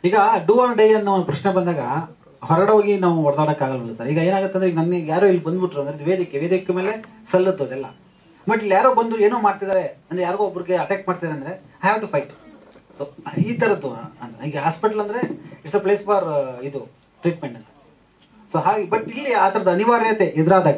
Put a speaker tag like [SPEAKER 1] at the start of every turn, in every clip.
[SPEAKER 1] ಈಗ do or day ಅನ್ನೋ ಒಂದು ಪ್ರಶ್ನೆ ಬಂದಾಗ ಹೊರಗಡೆ ಹೋಗಿ ನಾವು ಹೊಡೆದಾಡಕ್ಕಾಗಲ್ಲ ಸರ್ ಈಗ ಏನಾಗುತ್ತೆ ಅಂದ್ರೆ ಈಗ ನನಗೆ ಯಾರೋ ಇಲ್ಲಿ ಬಂದ್ಬಿಟ್ರು ಅಂದ್ರೆ ವೇದಿಕೆ ವೇದಿಕೆ ಮೇಲೆ ಸಲ್ಲತ್ತು ಅದೆಲ್ಲ ಬಟ್ ಇಲ್ಲಿ ಯಾರೋ ಬಂದು ಏನೋ ಮಾಡ್ತಿದ್ದಾರೆ ಅಂದ್ರೆ ಯಾರಿಗೋ ಒಬ್ರಿಗೆ ಅಟ್ಯಾಕ್ ಮಾಡ್ತಿದ್ದಾರೆ ಅಂದ್ರೆ I have to fight so ಈ ಥರದ್ದು ಅಂದ್ರೆ ಈಗ ಹಾಸ್ಪಿಟಲ್ ಅಂದ್ರೆ ಇಟ್ಸ್ ಅ ಪ್ಲೇಸ್ ಫಾರ್ ಇದು ಟ್ರೀಟ್ಮೆಂಟ್ ಅಂತ ಸೊ ಹಾಗೆ ಬಟ್ ಇಲ್ಲಿ ಆ ಥರದ ಅನಿವಾರ್ಯತೆ ಎದುರಾದಾಗ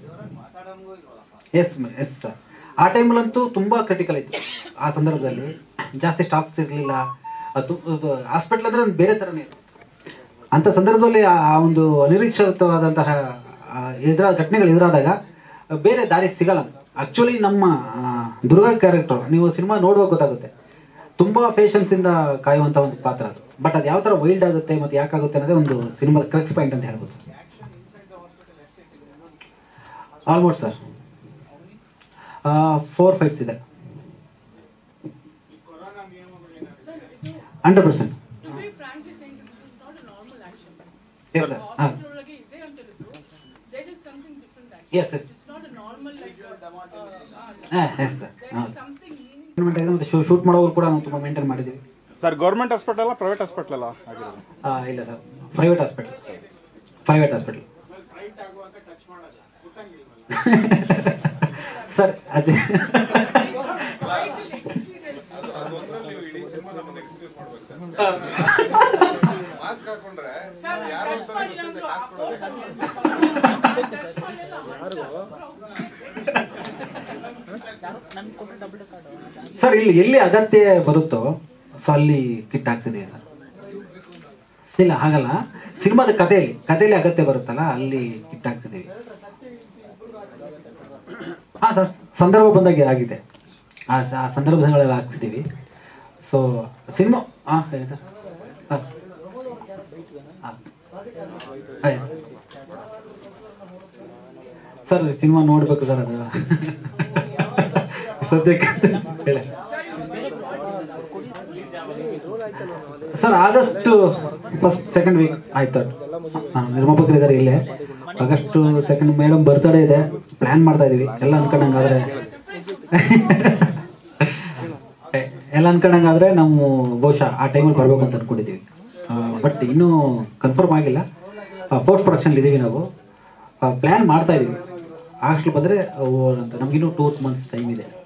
[SPEAKER 1] ಎಸ್ ಎಸ್ ಸರ್ ಆ ಟೈಮಲ್ಲಂತೂ ತುಂಬಾ ಕ್ರಿಟಿಕಲ್ ಇತ್ತು ಆ ಸಂದರ್ಭದಲ್ಲಿ ಜಾಸ್ತಿ ಸ್ಟಾಫ್ಸ್ ಇರಲಿಲ್ಲ ಅದು ಹಾಸ್ಪಿಟಲ್ ಅಂದ್ರೆ ಒಂದು ಬೇರೆ ಥರನೇ ಇತ್ತು ಅಂತ ಸಂದರ್ಭದಲ್ಲಿ ಆ ಆ ಒಂದು ಅನಿರೀಕ್ಷಿತವಾದಂತಹ ಆ, ಎದುರ ಘಟನೆಗಳು ಎದುರಾದಾಗ ಬೇರೆ ದಾರಿ ಸಿಗಲ್ಲ ಆಕ್ಚುಲಿ ನಮ್ಮ ಆ, ದುರ್ಗಾ ಕ್ಯಾರೆಕ್ಟರ್ ನೀವು ಸಿನಿಮಾ ನೋಡುವಾಗ ಗೊತ್ತಾಗುತ್ತೆ ತುಂಬಾ ಪೇಷನ್ಸ್ ಇಂದ ಕಾಯುವಂತ ಒಂದು ಪಾತ್ರ ಅದು ಬಟ್ ಅದು ಯಾವ ತರ ವೈಲ್ಡ್ ಆಗುತ್ತೆ ಮತ್ತೆ ಯಾಕಾಗುತ್ತೆ ಅನ್ನೋದೇ ಒಂದು ಸಿನಿಮಾದ ಕ್ರಕ್ಸ್ ಪಾಯಿಂಟ್ ಅಂತ ಹೇಳ್ಬೋದು ಆಲ್ಮೋಸ್ಟ್ ಸರ್ ಫೋರ್ ಫೈಟ್ಸ್ ಇದೆ hundred percent
[SPEAKER 2] To be frankly saying, this is not a normal action.
[SPEAKER 1] Yes sir ಹಾಂ
[SPEAKER 2] Hospital ಒಳಗೆ ಇದೆ ಅಂತ ಹೇಳಿದ್ರು, there is something different action.
[SPEAKER 1] Yes, yes.
[SPEAKER 2] It's not a normal like, uh, uh,
[SPEAKER 1] ಹಾಂ yes sir
[SPEAKER 2] there
[SPEAKER 1] ಹಾಂ
[SPEAKER 2] is something meaning.
[SPEAKER 1] ಮತ್ತೆ shoot ಮಾಡೋವಾಗ ಕೂಡ ನಾವು ತುಂಬ ಮೇಂಟೈನ್ ಮಾಡಿದ್ದೀವಿ
[SPEAKER 3] ಸರ್ ಗೌರ್ಮೆಂಟ್ ಹಾಸ್ಪಿಟಲ್ ಅಲ್ಲ ಪ್ರೈವೇಟ್ ಹಾಸ್ಪಿಟಲ್ ಅಲ್ಲ ಆಗಿರೋದು
[SPEAKER 1] ಆ, ಇಲ್ಲ sir private hospital private hospital sir ಅದೇ
[SPEAKER 2] Sir, ನಾನು touch ಮಾಡಿಲ್ಲ ಅಂದ್ರು, ಆ force ನಾನು touch ಮಾಡಿಲ್ಲ,
[SPEAKER 1] ಸರ್ ಇಲ್ಲಿ ಎಲ್ಲಿ ಅಗತ್ಯ ಬರುತ್ತೋ ಸೊ ಅಲ್ಲಿ ಕಿಟ್ ಹಾಕ್ಸಿದೀವಿ ಸರ್ ಇಲ್ಲ ಹಾಗಲ್ಲ ಸಿನಿಮಾದ ಕಥೆಯಲ್ಲಿ ಕಥೆಯಲ್ಲಿ ಅಗತ್ಯ ಬರುತ್ತಲ್ಲ ಅಲ್ಲಿ ಕಿಟ್ ಹಾಕ್ಸಿದೀವಿ ಹಾ ಸರ್ ಸಂದರ್ಭ ಬಂದಾಗ ಆಗಿದೆ ಆ ಸ- ಆ ಸಂದರ್ಭಗಳೆಲ್ಲ ಹಾಕ್ಸಿದೀವಿ ಸೊ ಸಿನಿಮಾ ಹಾ ಹೇಳಿ ಸರ್ ಹಾ ಹಾ. ಹಾ, yes. ಸರ್ ಸಿನಿಮಾ ನೋಡ್ಬೇಕು ಸರ್ ಅದು ಸದ್ಯಕ್ಕೆ ಹೇಳಿ. Sir August first second week ಆಯ್ತು ಹಾ, ನಿರ್ಮಾಪಕರಿದ್ದಾರೆ ಇಲ್ಲೇ ಆಗಸ್ಟ್ ಸೆಕೆಂಡ್ ಮೇಡಮ್ ಬರ್ತ್ಡೇ ಇದೆ ಪ್ಲಾನ್ ಮಾಡ್ತಾ ಇದೀವಿ ಎಲ್ಲ ಅನ್ಕೊಂಡಂಗಾದ್ರೆ ಎಲ್ಲ ಅನ್ಕೊಂಡಂಗಾದ್ರೆ ನಾವು ಬಹುಶಃ ಆ ಟೈಮಲ್ಲಿ ಬರ್ಬೇಕು ಅಂತ ಅನ್ಕೊಂಡಿದೀವಿ ಬಟ್ ಇನ್ನೂ ಕನ್ಫರ್ಮ್ ಆಗಿಲ್ಲ ಪೋಸ್ಟ್ ಪ್ರೊಡಕ್ಷನ್ ಇದೀವಿ ನಾವು ಪ್ಲಾನ್ ಮಾಡ್ತಾ ಇದೀವಿ ಆಗಸ್ಟ್ ಬಂದ್ರೆ ಓ ಅಂತ ನಮ್ಗಿನ್ನೂ ಟೂ ಮಂತ್ಸ್ ಟೈಮ್ ಇದೆ